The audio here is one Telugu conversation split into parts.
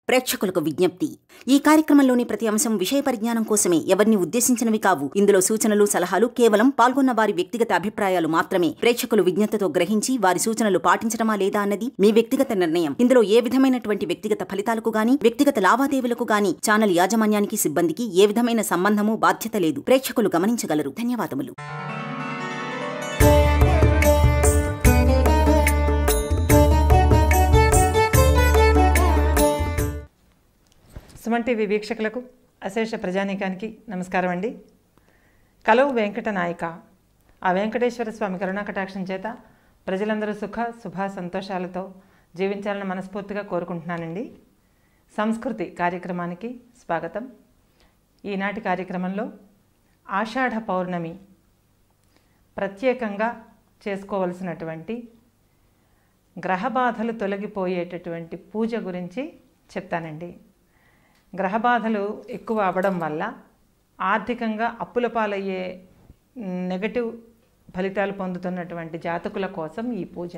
ప్రేక్షకులకు విజ్ఞప్తి ఈ కార్యక్రమంలోని ప్రతి అంశం విషయ పరిజ్ఞానం కోసమే ఎవరిని ఉద్దేశించినవి కావు ఇందులో సూచనలు సలహాలు కేవలం పాల్గొన్న వారి వ్యక్తిగత అభిప్రాయాలు మాత్రమే ప్రేక్షకులు విజ్ఞతతో గ్రహించి వారి సూచనలు పాటించడమా లేదా అన్నది మీ వ్యక్తిగత నిర్ణయం ఇందులో ఏ విధమైనటువంటి వ్యక్తిగత ఫలితాలకు గాని వ్యక్తిగత లావాదేవీలకు గాని ఛానల్ యాజమాన్యానికి సిబ్బందికి ఏ విధమైన సంబంధము బాధ్యత లేదు ప్రేక్షకులు గమనించగలరు ధన్యవాదములు సుమన్ టీవీ వీక్షకులకు అశేష ప్రజానీకానికి నమస్కారం అండి కలవు వెంకట నాయక ఆ వెంకటేశ్వర స్వామి కరుణాకటాక్షం చేత ప్రజలందరూ సుఖ శుభ సంతోషాలతో జీవించాలని మనస్ఫూర్తిగా కోరుకుంటున్నానండి సంస్కృతి కార్యక్రమానికి స్వాగతం ఈనాటి కార్యక్రమంలో ఆషాఢ పౌర్ణమి ప్రత్యేకంగా చేసుకోవలసినటువంటి గ్రహబాధలు తొలగిపోయేటటువంటి పూజ గురించి చెప్తానండి గ్రహబాధలు ఎక్కువ అవ్వడం వల్ల ఆర్థికంగా అప్పుల పాలయ్యే నెగటివ్ ఫలితాలు పొందుతున్నటువంటి జాతకుల కోసం ఈ పూజ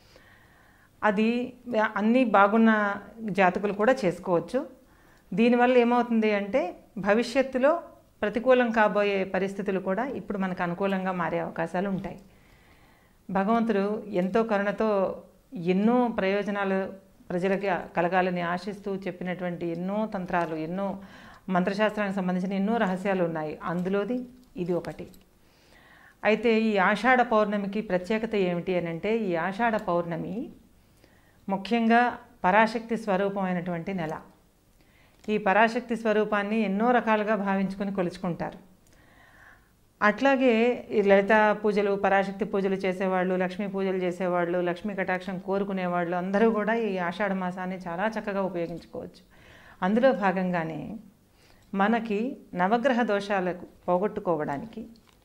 అది అన్నీ బాగున్న జాతకులు కూడా చేసుకోవచ్చు దీనివల్ల ఏమవుతుంది అంటే భవిష్యత్తులో ప్రతికూలం కాబోయే పరిస్థితులు కూడా ఇప్పుడు మనకు అనుకూలంగా మారే అవకాశాలు ఉంటాయి భగవంతుడు ఎంతో కరుణతో ఎన్నో ప్రయోజనాలు ప్రజలకి కలగాలని ఆశిస్తూ చెప్పినటువంటి ఎన్నో తంత్రాలు ఎన్నో మంత్రశాస్త్రానికి సంబంధించిన ఎన్నో రహస్యాలు ఉన్నాయి అందులోది ఇది ఒకటి అయితే ఈ ఆషాఢ పౌర్ణమికి ప్రత్యేకత ఏమిటి అని అంటే ఈ ఆషాఢ పౌర్ణమి ముఖ్యంగా పరాశక్తి స్వరూపమైనటువంటి నెల ఈ పరాశక్తి స్వరూపాన్ని ఎన్నో రకాలుగా భావించుకొని కొలుచుకుంటారు అట్లాగే ఈ లలిత పూజలు పరాశక్తి పూజలు చేసేవాళ్ళు లక్ష్మీ పూజలు చేసేవాళ్ళు లక్ష్మీ కటాక్షం కోరుకునేవాళ్ళు అందరూ కూడా ఈ ఆషాఢ మాసాన్ని చాలా చక్కగా ఉపయోగించుకోవచ్చు అందులో భాగంగానే మనకి నవగ్రహ దోషాలకు పోగొట్టుకోవడానికి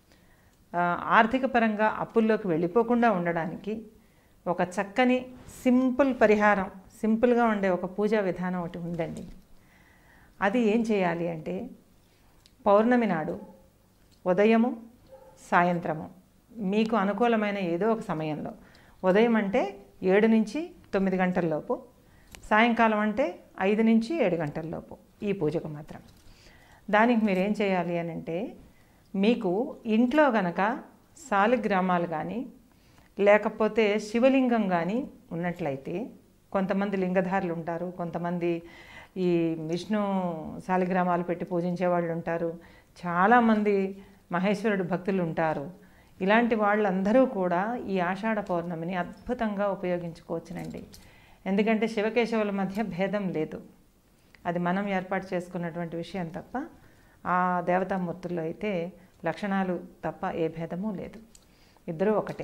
ఆర్థిక పరంగా అప్పుల్లోకి వెళ్ళిపోకుండా ఉండడానికి ఒక చక్కని సింపుల్ పరిహారం సింపుల్గా ఉండే ఒక పూజా విధానం ఒకటి ఉందండి అది ఏం చేయాలి అంటే పౌర్ణమి నాడు ఉదయము సాయంత్రము మీకు అనుకూలమైన ఏదో ఒక సమయంలో ఉదయం అంటే ఏడు నుంచి తొమ్మిది గంటల లోపు సాయంకాలం అంటే ఐదు నుంచి ఏడు గంటల లోపు ఈ పూజకు మాత్రం దానికి మీరు ఏం చేయాలి అని అంటే మీకు ఇంట్లో గనక సాలిగ్రామాలు కానీ లేకపోతే శివలింగం కానీ ఉన్నట్లయితే కొంతమంది లింగధారులు ఉంటారు కొంతమంది ఈ విష్ణు శాలిగ్రామాలు పెట్టి పూజించే వాళ్ళు ఉంటారు చాలామంది మహేశ్వరుడు భక్తులు ఉంటారు ఇలాంటి వాళ్ళందరూ కూడా ఈ ఆషాఢ పౌర్ణమిని అద్భుతంగా ఉపయోగించుకోవచ్చునండి ఎందుకంటే శివకేశవుల మధ్య భేదం లేదు అది మనం ఏర్పాటు చేసుకున్నటువంటి విషయం తప్ప ఆ దేవతామూర్తుల్లో అయితే లక్షణాలు తప్ప ఏ భేదము లేదు ఇద్దరూ ఒకటే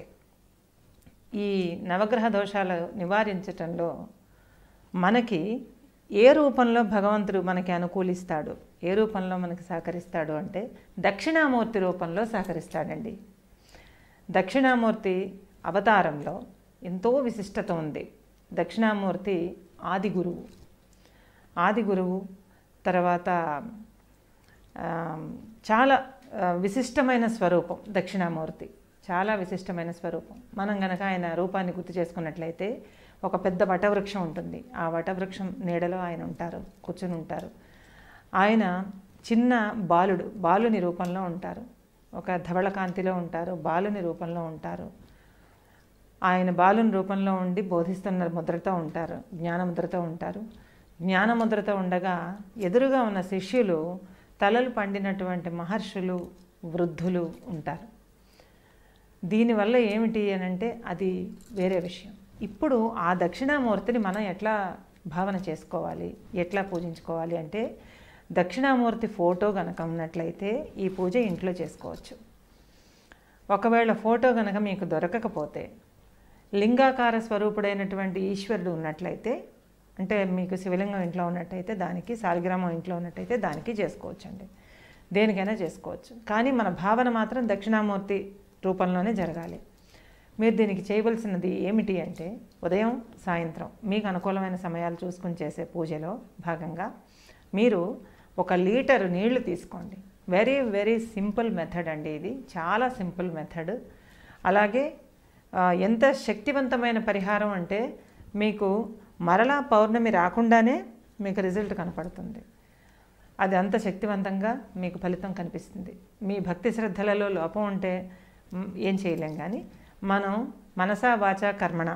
ఈ నవగ్రహ దోషాలు నివారించటంలో మనకి ఏ రూపంలో భగవంతుడు మనకి అనుకూలిస్తాడు ఏ రూపంలో మనకి సహకరిస్తాడు అంటే దక్షిణామూర్తి రూపంలో సహకరిస్తాడండి దక్షిణామూర్తి అవతారంలో ఎంతో విశిష్టత ఉంది దక్షిణామూర్తి ఆది గురువు ఆది గురువు తర్వాత చాలా విశిష్టమైన స్వరూపం దక్షిణామూర్తి చాలా విశిష్టమైన స్వరూపం మనం గనక ఆయన రూపాన్ని గుర్తు చేసుకున్నట్లయితే ఒక పెద్ద వటవృక్షం ఉంటుంది ఆ వటవృక్షం నీడలో ఆయన ఉంటారు కూర్చుని ఉంటారు ఆయన చిన్న బాలుడు బాలుని రూపంలో ఉంటారు ఒక ధవళ కాంతిలో ఉంటారు బాలుని రూపంలో ఉంటారు ఆయన బాలుని రూపంలో ఉండి బోధిస్తున్న ముద్రతో ఉంటారు జ్ఞానముద్రతో ఉంటారు జ్ఞానముద్రతో ఉండగా ఎదురుగా ఉన్న శిష్యులు తలలు పండినటువంటి మహర్షులు వృద్ధులు ఉంటారు దీనివల్ల ఏమిటి అని అంటే అది వేరే విషయం ఇప్పుడు ఆ దక్షిణామూర్తిని మనం ఎట్లా భావన చేసుకోవాలి ఎట్లా పూజించుకోవాలి అంటే దక్షిణామూర్తి ఫోటో కనుక ఉన్నట్లయితే ఈ పూజ ఇంట్లో చేసుకోవచ్చు ఒకవేళ ఫోటో కనుక మీకు దొరకకపోతే లింగాకార స్వరూపుడైనటువంటి ఈశ్వరుడు ఉన్నట్లయితే అంటే మీకు శివలింగం ఇంట్లో ఉన్నట్టయితే దానికి సాలిగ్రామం ఇంట్లో ఉన్నట్టయితే దానికి చేసుకోవచ్చు అండి దేనికైనా చేసుకోవచ్చు కానీ మన భావన మాత్రం దక్షిణామూర్తి రూపంలోనే జరగాలి మీరు దీనికి చేయవలసినది ఏమిటి అంటే ఉదయం సాయంత్రం మీకు అనుకూలమైన సమయాలు చూసుకుని చేసే పూజలో భాగంగా మీరు ఒక లీటరు నీళ్లు తీసుకోండి వెరీ వెరీ సింపుల్ మెథడ్ అండి ఇది చాలా సింపుల్ మెథడ్ అలాగే ఎంత శక్తివంతమైన పరిహారం అంటే మీకు మరలా పౌర్ణమి రాకుండానే మీకు రిజల్ట్ కనపడుతుంది అది అంత శక్తివంతంగా మీకు ఫలితం కనిపిస్తుంది మీ భక్తి శ్రద్ధలలో లోపం ఉంటే మ్, ఏం చేయలేం కానీ మనం మనసా వాచ కర్మణ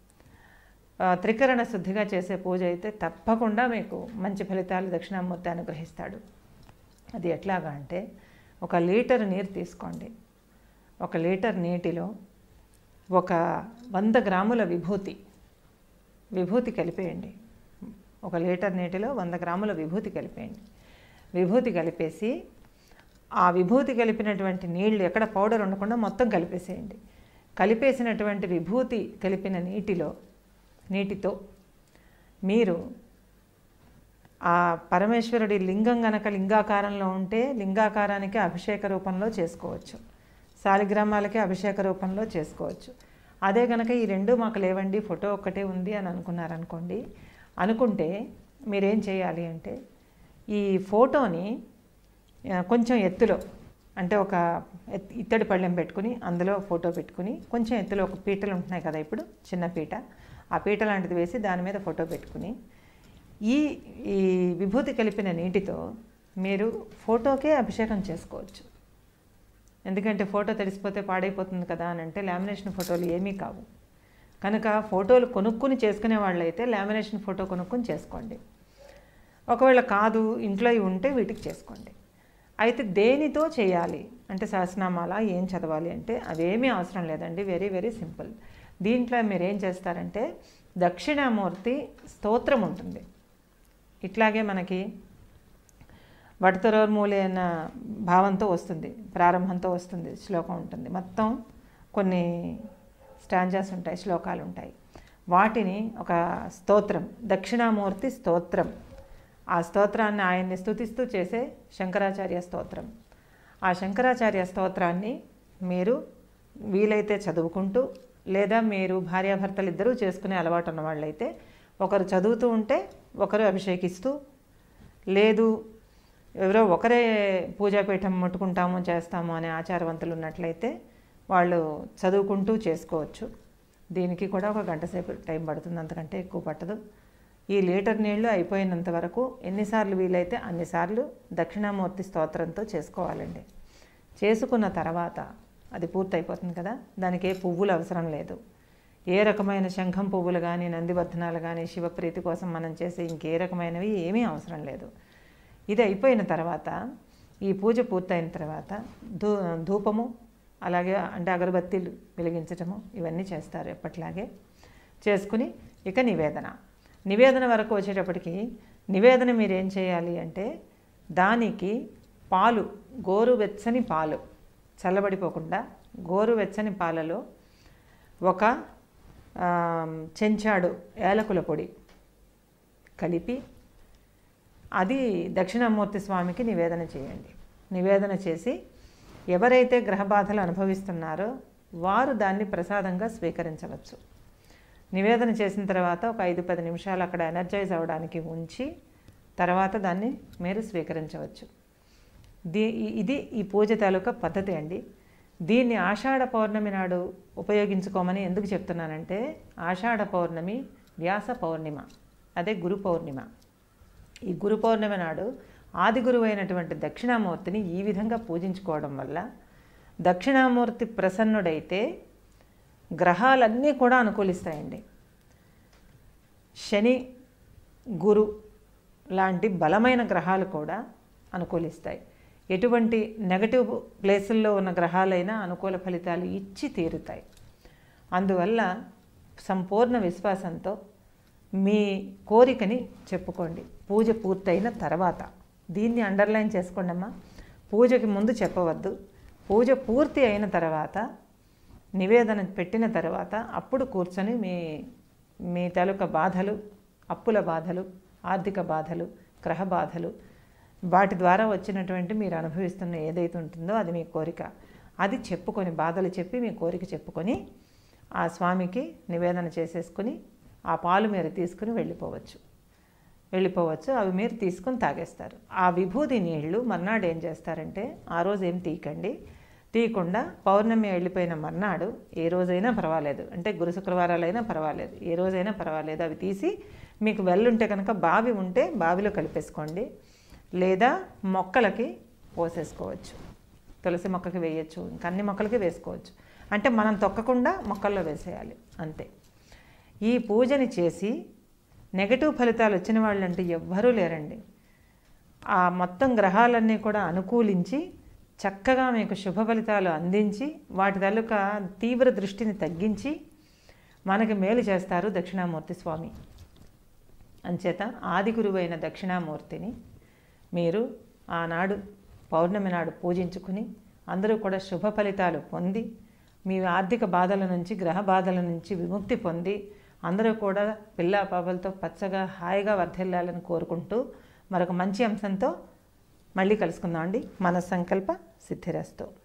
ఆ, త్రికరణ శుద్ధిగా చేసే పూజ అయితే తప్పకుండా మీకు మంచి ఫలితాలు దక్షిణామూర్తి అనుగ్రహిస్తాడు అది ఎట్లాగా అంటే ఒక లీటర్ నీరు తీసుకోండి ఒక లీటర్ నీటిలో ఒక వంద గ్రాముల విభూతి విభూతి కలిపేయండి ఒక లీటర్ నీటిలో వంద గ్రాముల విభూతి కలిపేయండి విభూతి కలిపేసి ఆ విభూతి కలిపినటువంటి నీళ్లు ఎక్కడ పౌడర్ ఉండకుండా మొత్తం కలిపేసేయండి కలిపేసినటువంటి విభూతి కలిపిన నీటిలో నీటితో మీరు ఆ పరమేశ్వరుడి లింగం గనక లింగాకారంలో ఉంటే లింగాకారానికి అభిషేక రూపంలో చేసుకోవచ్చు శాలిగ్రామాలకి అభిషేక రూపంలో చేసుకోవచ్చు అదే గనక ఈ రెండు మాకు లేవండి ఫోటో ఒక్కటే ఉంది అని అనుకున్నారనుకోండి అనుకుంటే మీరేం చేయాలి అంటే ఈ ఫోటోని ఆ, కొంచెం ఎత్తులో అంటే ఒక ఎత్- ఇత్తడి పళ్ళెం పెట్టుకుని అందులో ఫోటో పెట్టుకుని కొంచెం ఎత్తులో ఒక పీటలు ఉంటున్నాయి కదా ఇప్పుడు చిన్న పీట ఆ పీట లాంటిది వేసి దాని మీద ఫోటో పెట్టుకుని ఈ ఈ విభూతి కలిపిన నీటితో మీరు ఫోటోకే అభిషేకం చేసుకోవచ్చు ఎందుకంటే ఫోటో తడిసిపోతే పాడైపోతుంది కదా అని అంటే లామినేషన్ ఫోటోలు ఏమీ కావు కనుక ఫోటోలు కొనుక్కుని చేసుకునే వాళ్ళైతే లామినేషన్ ఫోటో కొనుక్కుని చేసుకోండి ఒకవేళ కాదు ఇంట్లో ఇవి ఉంటే వీటికి చేసుకోండి అయితే దేనితో చేయాలి అంటే సహస్రనామాల ఏం చదవాలి అంటే అవేమీ అవసరం లేదండి వెరీ వెరీ సింపుల్ దీంట్లో మీరు ఏం చేస్తారంటే దక్షిణామూర్తి స్తోత్రం ఉంటుంది ఇట్లాగే మనకి వడతరోర్మూలి అన్న భావంతో వస్తుంది ప్రారంభంతో వస్తుంది శ్లోకం ఉంటుంది మొత్తం కొన్ని స్టాంజాస్ ఉంటాయి శ్లోకాలు ఉంటాయి వాటిని ఒక స్తోత్రం దక్షిణామూర్తి స్తోత్రం ఆ స్తోత్రాన్ని ఆయన్ని స్తుతిస్తూ చేసే శంకరాచార్య స్తోత్రం ఆ శంకరాచార్య స్తోత్రాన్ని మీరు వీలైతే చదువుకుంటూ లేదా మీరు భార్యాభర్తలు ఇద్దరూ చేసుకునే అలవాటు ఉన్న వాళ్ళైతే ఒకరు చదువుతూ ఉంటే ఒకరు అభిషేకిస్తూ లేదు ఎవరో ఒకరే పూజాపీఠం ముట్టుకుంటాము చేస్తాము అనే ఆచారవంతులు ఉన్నట్లయితే వాళ్ళు చదువుకుంటూ చేసుకోవచ్చు దీనికి కూడా ఒక గంట సేపు టైం పడుతుంది అంతకంటే ఎక్కువ పట్టదు ఈ లీటర్ నీళ్లు అయిపోయినంత వరకు ఎన్నిసార్లు వీలైతే అన్నిసార్లు దక్షిణామూర్తి స్తోత్రంతో చేసుకోవాలండి చేసుకున్న తర్వాత అది పూర్తయిపోతుంది కదా దానికి ఏ పువ్వులు అవసరం లేదు ఏ రకమైన శంఖం పువ్వులు కానీ నందివర్ధనాలు కానీ శివప్రీతి కోసం మనం చేసే ఇంకే రకమైనవి ఏమీ అవసరం లేదు ఇది అయిపోయిన తర్వాత ఈ పూజ పూర్తయిన తర్వాత ధూ ధూపము అలాగే అంటే అగరబత్తీలు వెలిగించటము ఇవన్నీ చేస్తారు ఎప్పట్లాగే చేసుకుని ఇక నివేదన నివేదన వరకు వచ్చేటప్పటికి నివేదన మీరు ఏం చేయాలి అంటే దానికి పాలు గోరువెచ్చని పాలు చల్లబడిపోకుండా గోరువెచ్చని పాలలో ఒక ఆ, చెంచాడు ఏలకుల పొడి కలిపి అది దక్షిణామూర్తి స్వామికి నివేదన చేయండి నివేదన చేసి ఎవరైతే గ్రహబాధలు అనుభవిస్తున్నారో వారు దాన్ని ప్రసాదంగా స్వీకరించవచ్చు నివేదన చేసిన తర్వాత ఒక ఐదు పది నిమిషాలు అక్కడ ఎనర్జైజ్ అవ్వడానికి ఉంచి తర్వాత దాన్ని మీరు స్వీకరించవచ్చు దీ ఈ- ఇది ఈ పూజ తాలూకా పద్ధతి అండి దీన్ని ఆషాఢ పౌర్ణమి నాడు ఉపయోగించుకోమని ఎందుకు చెప్తున్నానంటే ఆషాఢ పౌర్ణమి వ్యాస పౌర్ణిమ అదే గురు పౌర్ణిమ ఈ గురు పౌర్ణమి నాడు ఆది గురువు అయినటువంటి దక్షిణామూర్తిని ఈ విధంగా పూజించుకోవడం వల్ల దక్షిణామూర్తి ప్రసన్నుడైతే గ్రహాలన్నీ కూడా అనుకూలిస్తాయండి శని గురు లాంటి బలమైన గ్రహాలు కూడా అనుకూలిస్తాయి ఎటువంటి నెగటివ్ ప్లేసుల్లో ఉన్న గ్రహాలైనా అనుకూల ఫలితాలు ఇచ్చి తీరుతాయి అందువల్ల సంపూర్ణ విశ్వాసంతో మీ కోరికని చెప్పుకోండి పూజ పూర్తయిన తర్వాత దీన్ని అండర్లైన్ చేసుకోండి అమ్మా పూజకి ముందు చెప్పవద్దు పూజ పూర్తి అయిన తర్వాత నివేదన పెట్టిన తర్వాత అప్పుడు కూర్చొని మీ మీ తాలూకా బాధలు అప్పుల బాధలు ఆర్థిక బాధలు గ్రహ బాధలు వాటి ద్వారా వచ్చినటువంటి మీరు అనుభవిస్తున్న ఏదైతే ఉంటుందో అది మీ కోరిక అది చెప్పుకొని బాధలు చెప్పి మీ కోరిక చెప్పుకొని ఆ స్వామికి నివేదన చేసేసుకుని ఆ పాలు మీరు తీసుకుని వెళ్ళిపోవచ్చు వెళ్ళిపోవచ్చు అవి మీరు తీసుకుని తాగేస్తారు ఆ విభూతి నీళ్లు మర్నాడు ఏం చేస్తారంటే ఆ రోజు ఏం తీయకండి తీయకుండా పౌర్ణమి వెళ్ళిపోయిన మర్నాడు ఏ రోజైనా పర్వాలేదు అంటే గురు శుక్రవారాలైనా పర్వాలేదు ఏ రోజైనా పర్వాలేదు అవి తీసి మీకు వెల్ ఉంటే కనుక బావి ఉంటే బావిలో కలిపేసుకోండి లేదా మొక్కలకి పోసేసుకోవచ్చు తులసి మొక్కకి వేయచ్చు ఇంకా అన్ని మొక్కలకి వేసుకోవచ్చు అంటే మనం తొక్కకుండా మొక్కల్లో వేసేయాలి అంతే ఈ పూజని చేసి నెగటివ్ ఫలితాలు వచ్చిన వాళ్ళు అంటే ఎవ్వరూ లేరండి ఆ మొత్తం గ్రహాలన్నీ కూడా అనుకూలించి చక్కగా మీకు శుభ ఫలితాలు అందించి వాటి తాలూకా తీవ్ర దృష్టిని తగ్గించి మనకి మేలు చేస్తారు దక్షిణామూర్తి స్వామి అంచేత ఆది గురువైన దక్షిణామూర్తిని మీరు ఆనాడు పౌర్ణమి నాడు పూజించుకుని అందరూ కూడా శుభ ఫలితాలు పొంది మీ ఆర్థిక బాధల నుంచి గ్రహ బాధల నుంచి విముక్తి పొంది అందరూ కూడా పిల్లా పాపలతో పచ్చగా హాయిగా వర్ధిల్లాలని కోరుకుంటూ మరొక మంచి అంశంతో మళ్ళీ కలుసుకుందాం అండి మన సంకల్ప సిద్ధిరస్తు